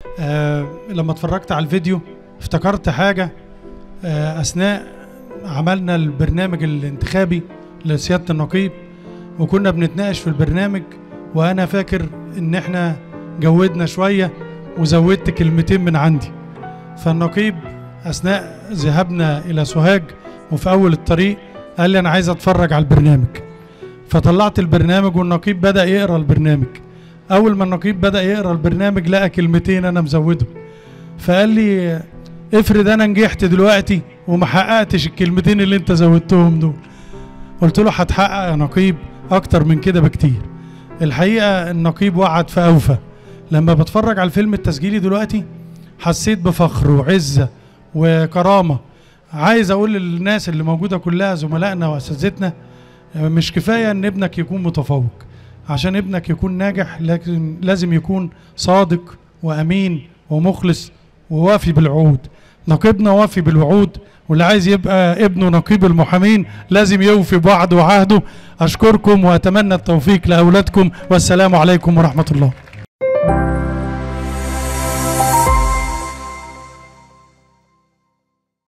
آه لما اتفرجت على الفيديو افتكرت حاجة آه أثناء عملنا البرنامج الانتخابي لسيادة النقيب وكنا بنتناقش في البرنامج وأنا فاكر إن إحنا جودنا شوية وزودت كلمتين من عندي فالنقيب أثناء ذهابنا إلى سوهاج وفي أول الطريق قال لي أنا عايز أتفرج على البرنامج فطلعت البرنامج والنقيب بدأ يقرأ البرنامج أول ما النقيب بدأ يقرأ البرنامج لقى كلمتين أنا مزودهم فقال لي افرض أنا نجحت دلوقتي وما حققتش الكلمتين اللي أنت زودتهم دول قلت له هتحقق يا نقيب أكتر من كده بكتير الحقيقة النقيب وعد فأوفى لما بتفرج على الفيلم التسجيلي دلوقتي حسيت بفخر وعزة وكرامة عايز أقول للناس اللي موجودة كلها زملائنا وأساتذتنا مش كفاية إن ابنك يكون متفوق عشان ابنك يكون ناجح لكن لازم يكون صادق وأمين ومخلص ووافي بالعهود نقيبنا وافي بالوعود واللي عايز يبقى ابنه نقيب المحامين لازم يوفي بوعده وعهده أشكركم وأتمنى التوفيق لأولادكم والسلام عليكم ورحمة الله